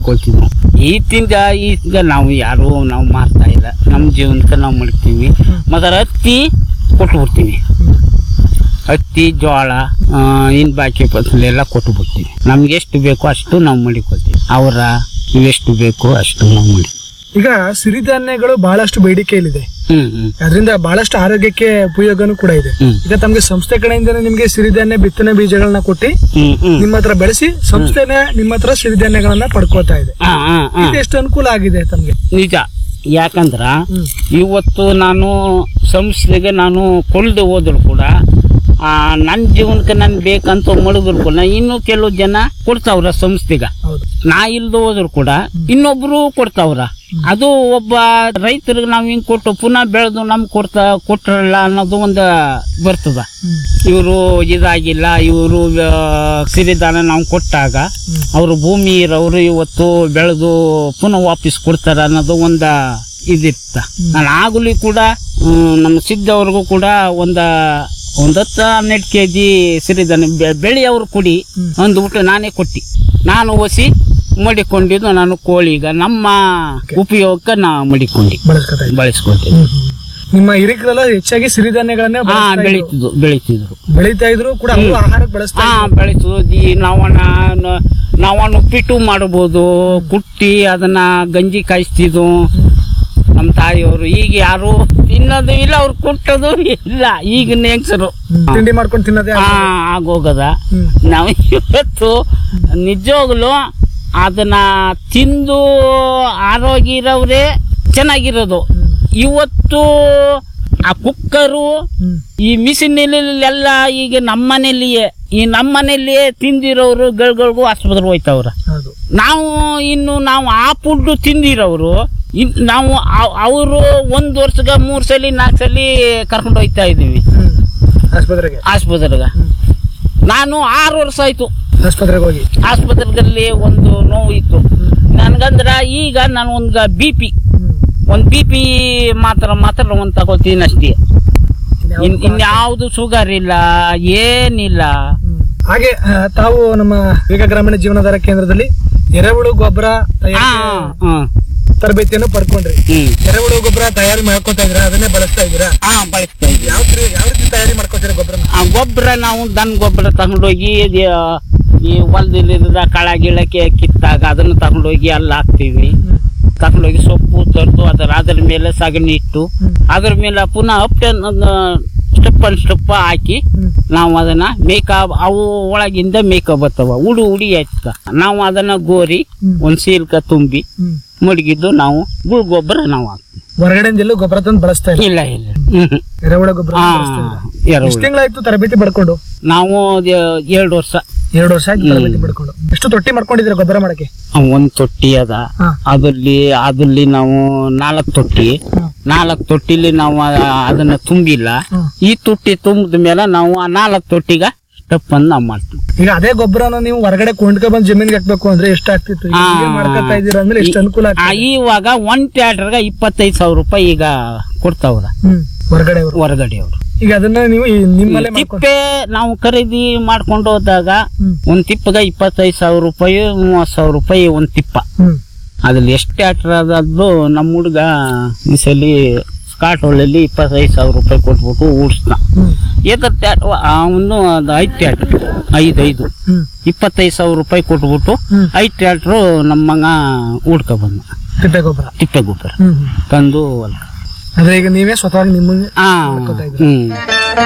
ಮಡಿಕೊಳ್ತೀವಿ ನಾವು ಈತಿಂದ ಈಗ ನಾವು ಯಾರು ನಾವು ಮಾರ್ತಾ ಇಲ್ಲ ನಮ್ಮ ಜೀವನಕ್ಕೆ ನಾವು ಮಡಿತೀವಿ ಮತ್ತೆ ಹತ್ತಿ ಕೊಟ್ಟು ಬಿಡ್ತೀವಿ ಹತ್ತಿ ಜೋಳ ಆ, ಇನ್ ಬಾಕಿ ಫಸಲು ಎಲ್ಲ ಕೊಟ್ಟು ಬಿಡ್ತೀವಿ ನಮ್ಗೆ ಎಷ್ಟು ಬೇಕೋ ಅಷ್ಟು ನಾವು ಮಡಿಕೊಳ್ತೀವಿ ಅವರ ಇವೆಷ್ಟು ಬೇಕೋ ಅಷ್ಟು ನಾವು ಮಡಿ ಈಗ ಸಿರಿಧಾನ್ಯಗಳು ಬಹಳಷ್ಟು ಬೇಡಿಕೆಯಲ್ಲಿದೆ ಹ್ಮ್ ಹ್ಮ್ ಅದರಿಂದ ಬಹಳಷ್ಟು ಆರೋಗ್ಯಕ್ಕೆ ಉಪಯೋಗನೂ ಕೂಡ ಇದೆ ಹ್ಮ್. ಈಗ ತಮಗೆ ಸಂಸ್ಥೆ ಕಡೆಯಿಂದನೇ ನಿಮ್ಗೆ ಸಿರಿಧಾನ್ಯ ಬಿತ್ತನೆ ಬೀಜಗಳನ್ನ ಕೊಟ್ಟು ಹ್ಮ್ ಹ್ಮ್ ನಿಮ್ಮ ಹತ್ರ ಬೆಳೆಸಿ ಸಂಸ್ಥೆನೇ ನಿಮ್ಮ ಹತ್ರ ಸಿರಿಧಾನ್ಯಗಳನ್ನ ಪಡ್ಕೋತಾ ಇದೆ ಹಾ ಹಾ ಹಾ ಇದು ಎಷ್ಟು ಅನುಕೂಲ ಆಗಿದೆ ತಮ್ಗೆ ನಿಜ ಯಾಕಂದ್ರ ಹ್ಮ್. ಇವತ್ತು ನಾನು ಸಂಸ್ಥೆಗೆ ನಾನು ಕೊಳ್ಳದೆ ಹೋದ್ರು ಕೂಡ ಆ, ನನ್ನ ಜೀವನಕ್ಕೆ ನನ್ ಬೇಕಂತ ಮಡಿದ್ರು ಕೂಡ ಇನ್ನು ಕೆಲವು ಜನ ಕೊಡ್ತಾವ್ರ ಸಂಸ್ಥೆಗೆ ಹೌದು ನಾ ಇಲ್ದು ಹೋದ್ರು ಕೂಡ ಇನ್ನೊಬ್ರು ಕೊಡ್ತಾವ್ರ ಅದು ಒಬ್ಬ ರೈತರಿಗೆ ನಾವ್ ಹಿಂಗ್ ಕೊಟ್ಟು ಪುನಃ ಬೆಳೆದು ನಮ್ ಕೊಡ್ತಾ ಕೊಟ್ರಲ್ಲ ಅನ್ನೋದು ಒಂದು ಬರ್ತದ ಹ್ಮ್. ಇವರು ಇದಾಗಿಲ್ಲ ಇವರು ಸಿರಿದಾನ ನಾವು ಕೊಟ್ಟಾಗ ಹ್ಮ್. ಅವರು ಭೂಮಿ ಇರೋರು ಇವತ್ತು ಬೆಳೆದು ಪುನಃ ವಾಪಸ್ ಕೊಡ್ತಾರ ಅನ್ನೋದು ಒಂದ ಇದಿರ್ತ ನಾನು ಆಗಲಿ ಕೂಡ ಹ್ಮ್, ನಮ್ಮ ಸಿದ್ದವ್ರಿಗೂ ಕೂಡ ಒಂದ ಒಂದ್ ಹತ್ತು ಹನ್ನೆರಡು ಕೆ ಜಿ ಸಿರಿಧಾನ್ಯ ಬೆ- ಬೆಳಿ ಅವ್ರು ಕೊಡಿ ಹ್ಮ್. ಒಂದು ಊಟ ನಾನೇ ಕೊಟ್ಟಿ ನಾನು ಒಸಿ ಮಡಿಕೊಂಡಿದ್ದು ನಾನು ಕೋಳಿಗ ನಮ್ಮ ಉಪಯೋಗಕ್ಕೆ ನಾ ಮಡಿಕೊಂಡಿ ಬಳಸ್ಕೊತಾ ಇದೆ ಬಳಸ್ಕೊಳ್ತೀನಿ ಹ್ಮ್, ಹ್ಮ್. ನಿಮ್ಮ ಹಿರಿಕರೆಲ್ಲ ಹೆಚ್ಚಾಗಿ ಸಿರಿಧಾನ್ಯಗಳನ್ನೇ ಹಾ ಬಳಸ್ತಾ ಇದ್ರು. ಬೆಳೀತಿದ್ರು ಬೆಳೀತಿದ್ರು ಬೆಳೀತಾ ಇದ್ರು ಕೂಡ ಅವರು ಆಹಾರಕ್ಕೆ ಬಳಸ್ತಾ ಹಾ ಬೆಳೆಸು ಈ ನಾವನ್ನ ನಾವನ್ನ ಉಪ್ಪಿಟ್ಟು ಮಾಡಬಹುದು ಕುಟ್ಟಿ ಅದನ್ನ ಗಂಜಿ ಕಾಯಿಸ್ತಿದ್ವು ನಮ್ಮ ತಾಯಿಯವರು ಈಗ ಯಾರು ತಿನ್ನೋದು ಇಲ್ಲ ಅವ್ರು ಕುಟ್ಟೋದು ಇಲ್ಲ ಈಗಿನ ಹೆಂಗ್ಸರು ಹ್ಮ್. ತಿಂಡಿ ಮಾಡ್ಕೊಂಡು ತಿನ್ನೋದೇ ಹಾ ಆಗಿದೆ. ಆಗೋಗದ ಹ್ಮ್. ನಾವು ಇವತ್ತು ನಿಜವಾಗ್ಲು ಅದನ್ನ ತಿಂದು ಆರೋಗ್ಯ ಇರೋವ್ರೆ ಚೆನ್ನಾಗಿರೋದು ಹ್ಮ್. ಇವತ್ತು ಆ ಕುಕ್ಕರು ಹ್ಮ್. ಈ ಮಿಷಿನಲ್ಲೆಲ್ಲ ಈಗ ನಮ್ಮನೇಲಿಯೇ ಈ ನಮ್ಮನೇಲಿಯೇ ತಿಂದಿರೋರು ಗಳಿಗಳಿಗೂ ಆಸ್ಪತ್ರೆಗೆ ಹೋಯ್ತವ್ರ ಹೌದು ನಾವು ಇನ್ನು ನಾವು ಆ ಫುಡ್ ತಿಂದಿರೋರು ಇನ್ ನಾವು ಅವರು ಒಂದ್ ವರ್ಷಗ ಮೂರ್ ಸಲ ನಾಲ್ಕು ಸಲ ಕರ್ಕೊಂಡು ಹೋಯ್ತಾ ಇದೀವಿ ಹ್ಮ್. ಆಸ್ಪತ್ರೆಗೆ ಆಸ್ಪತ್ರೆಗೆ ಹ್ಮ್. ನಾನು ಆರು ವರ್ಷ ಆಯ್ತು ಆಸ್ಪತ್ರೆಗೆ ಹೋಗಿ ಆಸ್ಪತ್ರೆಯಲ್ಲಿ ಒಂದು ನೋವು ಇತ್ತು ನನ್ಗಂದ್ರ ಈಗ ನಾನು ಒಂದು ಬಿ ಪಿ ಹ್ಮ್. ಒಂದ್ ಬಿ ಪಿ ಮಾತ್ರ ಮಾತ್ರ ಒಂದ್ ತಗೋತೀನಿ ಅಷ್ಟೇ ಇನ್ಯಾವ್ದು ಇನ್ ಇನ್ಯಾವುದು ಶುಗರ್ ಇಲ್ಲ ಏನಿಲ್ಲ ಹ್ಮ್. ಹಾಗೆ ಆ, ತಾವು ನಮ್ಮ ವಿವೇಕ ಗ್ರಾಮೀಣ ಜೀವನಾಧಾರ ಕೇಂದ್ರದಲ್ಲಿ ಎರೆಹುಳು ಗೊಬ್ಬರ ಹಾ ತಯಾರಿಕೆ ಹಾ ತರಬೇತಿಯನ್ನು ಪಡ್ಕೊಂಡ್ರಿ ಹ್ಮ್ ಎರೆಹುಳು ಗೊಬ್ಬರ ತಯಾರಿ ಮಾಡ್ಕೊತಾ ಇದ್ದೀರಾ ಅದನ್ನೇ ಬಳಸ್ತಾ ಇದ್ದೀರಾ ಹಾ ಬಳಸ್ತಾ ಇದ್ದೀವಿ ಯಾವ ರೀತಿ- ಯಾವ ರೀತಿ ತಯಾರಿ ಮಾಡ್ಕೊತೀರಾ ಗೊಬ್ಬರ ಆ ಗೊಬ್ಬರ ನಾವು ದನ ಗೊಬ್ಬರ ತಗೊಂಡೋಗಿ ಇದ್, ಈ ಹೊಲದಲ್ಲಿರದ ಕಳ ಗಿಳಕ್ಕೆ ಕಿತ್ತಾಗ ಅದನ್ನು ತಗೊಂಡೋಗಿ ಅಲ್ಲಿ ಹಾಕ್ತಿವಿ ತಗೊಂಡೋಗಿ ಸೊಪ್ಪು ತರ್ದು ಅದರ ಅದ್ರ ಮೇಲೆ ಸಗಣಿ ಇಟ್ಟು ಹ್ಮ್. ಅದ್ರ ಮೇಲೆ ಪುನಃ ಅಪ್ ಸ್ಟೆಪ್ ಅಂಡ್ ಸ್ಟೆಪ್ ಹಾಕಿ ಹ್ಮ್. ನಾವು ಅದನ್ನ ಮೇಕ ಅವು ಒಳಗಿಂದ ಮೇಕ ಬರ್ತಾವ ಉಡು ಉಡಿ ಆಯ್ತ ನಾವು ಅದನ್ನ ಗೋರಿ ಹ್ಮ್. ಒಂದ್ ಸೀಲ್ಕ ತುಂಬಿ ಹ್ಮ್. ಮಡಗಿದ್ದು ನಾವು ಗುಳ್ ಗೊಬ್ಬರ ನಾವು ಹಾಕ್ತೀವಿ ಹೊರಗಡೆಯಿಂದ ಎಲ್ಲೂ ಗೊಬ್ಬರ ತಂದು ಬಳಸ್ತಾ ಇಲ್ಲ ಇಲ್ಲ ಇಲ್ಲ ಹ್ಮ್ ಹ್ಮ್. ಎರೆಹುಳ ಗೊಬ್ಬರ ಹಾ ಬಳಸ್ತಾ ಇಲ್ಲ ಎರೆಹುಳು. ಎಷ್ಟು ತಿಂಗಳಾಯ್ತು ತರಬೇತಿ ಪಡ್ಕೊಂಡು ನಾವು ಅದ್ ಎರಡು ವರ್ಷ ಎರಡು ವರ್ಷ ಆಯ್ತು ತರಬೇತಿ ಪಡ್ಕೊಂಡು ಎಷ್ಟು ತೊಟ್ಟಿ ಮಾಡ್ಕೊಂಡಿದ್ದೀರಾ ಗೊಬ್ಬರ ಮಾಡಕ್ಕೆ ಒಂದ್ ತೊಟ್ಟಿ ಅದ ಹಾ. ಅದಲ್ಲಿ ಅದಲ್ಲಿ ನಾವು ನಾಲ್ಕು ತೊಟ್ಟಿ ಹ್ಮ್. ನಾಲ್ಕು ತೊಟ್ಟಿಲಿ ನಾವು ಆ- ಅದನ್ನ ತುಂಬಿಲ್ಲ ಹ್ಮ್. ಈ ತೊಟ್ಟಿ ತುಂಬಿದ ಮೇಲೆ ನಾವು ಆ ನಾಲ್ಕು ತೊಟ್ಟಿಗ ಸ್ಟೆಪ್ ಅನ್ನು ನಾವು ಮಾಡ್ತೀವಿ ಈಗ ಅದೇ ಗೊಬ್ಬರನ ನೀವು ಹೊರಗಡೆ ಕೊಂಡ್ಕೊ ಬಂದು ಜಮೀನ್ಗೆ ಹಾಕ್ಬೇಕು ಅಂದ್ರೆ ಎಷ್ಟು ಆಗ್ತಿತ್ತು ಈಗ ಆ, ಹೀಗೆ ಮಾಡ್ಕೊತಾ ಇದ್ದೀರಾ ಅಂದ್ರೆ ಎಷ್ಟು ಅನುಕೂಲ ಆ, ಆಗ್ತದೆ ಇವಾಗ ಒನ್ ಟ್ಯಾಟ್ರಗ ಇಪ್ಪತ್ತೈದು ಸಾವಿರ ರೂಪಾಯಿ ಈಗ ಕೊಡ್ತಾವ್ರ ಹ್ಮ್ ಹೊರಗಡೆ ಅವರು ಹೊರಗಡೆ ಅವರು ಈಗ ಅದನ್ನ ನೀವು ಈ ನಿಮ್ಮಲ್ಲೇ ಮಾಡ್ಕೊಂಡು ತಿಪ್ಪೆ ನಾವು ಖರೀದಿ ಮಾಡ್ಕೊಂಡು ಹೋದಾಗ ಹ್ಮ್. ಒಂದ್ ತಿಪ್ಪಗ ಇಪ್ಪತ್ತೈದು ಸಾವಿರ ರೂಪಾಯಿ ಮೂವತ್ ಸಾವಿರ ರೂಪಾಯಿ ಒಂದ್ ತಿಪ್ಪ ಹ್ಮ್ ಅದ್ರಲ್ಲಿ ಎಷ್ಟು ಟ್ಯಾಕ್ಟರ್ ಅದಾದ್ರು ನಮ್ಮ ಹುಡುಗ ಈ ಸಲಿ ಸ್ಕಾಟ್ ಹೊಳ್ಳಲ್ಲಿ ಇಪ್ಪತ್ತೈದು ಸಾವಿರ ರೂಪಾಯಿ ಕೊಟ್ಬಿಟ್ಟು ಓಡಿಸ್ದ ಹ್ಮ್ ಏತರ ಟ್ಯಾಟ್ ಅವನು ಅದು ಐದು ಟ್ಯಾಕ್ಟರ್ ಐದು ಐದು ಹ್ಮ್ ಇಪ್ಪತ್ತೈದು ಸಾವಿರ ರೂಪಾಯಿ ಕೊಟ್ಬಿಟ್ಟು ಹ್ಮ್. ಐದು ಟ್ಯಾಕ್ಟ್ರು ನಮ್ಮಂಗ ಹುಡ್ಕ ಬಂದ ತಿಪ್ಪೆ ಗೊಬ್ಬರ ತಿಪ್ಪೆ ಗೊಬ್ಬರ ಹ್ಮ್ ಹ್ಮ್. ತಂದು ಹೊಲ್ಕ ಅಂದ್ರೆ ಈಗ ನೀವೇ ಸ್ವತಃ ನಿಮ್ಮ ಹಾ ಮಾಡ್ಕೊತಾ ಇದ್ದೀರಾ? ಹ್ಮ್